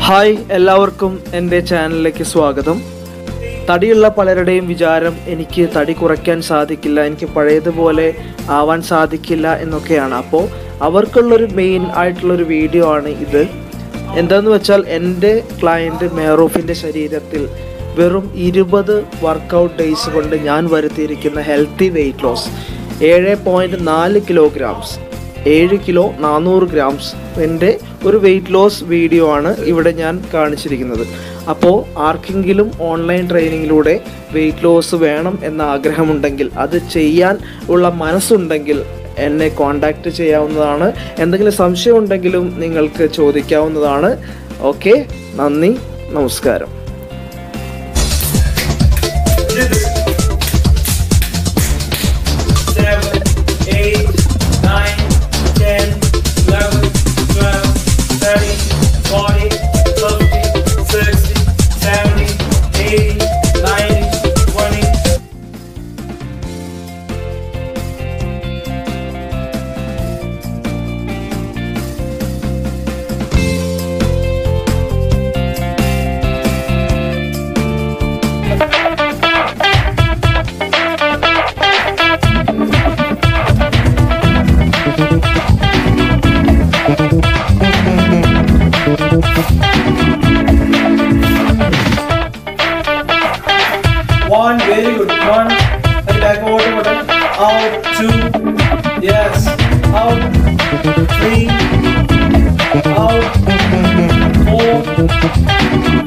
Hi എല്ലാവർക്കും എൻ്റെ ചാനലിലേക്ക് സ്വാഗതം തടിയുള്ള പലരുടെയും വിചാരം എനിക്ക് തടി കുറയ്ക്കാൻ സാധിക്കില്ല എനിക്ക് പഴയതുപോലെ ആവാൻ സാധിക്കില്ല എന്നൊക്കെയാണ് അപ്പോൾ അവർക്കുള്ളൊരു മെയിൻ ആയിട്ടുള്ളൊരു വീഡിയോ ആണ് ഇത് എന്താന്ന് വെച്ചാൽ എൻ്റെ ക്ലയൻറ്റ് മെഹറൂഫിൻ്റെ ശരീരത്തിൽ വെറും ഇരുപത് വർക്കൗട്ട് ഡേയ്സ് കൊണ്ട് ഞാൻ വരുത്തിയിരിക്കുന്ന ഹെൽത്തി വെയിറ്റ് ലോസ് ഏഴ് പോയിൻറ്റ് നാല് കിലോഗ്രാംസ് ഏഴ് കിലോ നാനൂറ് ഗ്രാംസ് എൻ്റെ ഒരു വെയിറ്റ് ലോസ് വീഡിയോ ആണ് ഇവിടെ ഞാൻ കാണിച്ചിരിക്കുന്നത് അപ്പോൾ ആർക്കെങ്കിലും ഓൺലൈൻ ട്രെയിനിങ്ങിലൂടെ വെയിറ്റ് ലോസ് വേണം എന്ന ആഗ്രഹമുണ്ടെങ്കിൽ അത് ചെയ്യാൻ ഉള്ള മനസ്സുണ്ടെങ്കിൽ എന്നെ കോണ്ടാക്റ്റ് ചെയ്യാവുന്നതാണ് എന്തെങ്കിലും സംശയം ഉണ്ടെങ്കിലും നിങ്ങൾക്ക് ചോദിക്കാവുന്നതാണ് ഓക്കെ നന്ദി നമസ്കാരം seven, eight, nine, ten, eleven, twelve, thirteen, forty, fifty, sixty, seventy, eighty, ninety, twenty. One, very good. One, and back over, over. Out, two, yes. Out, three, out, four,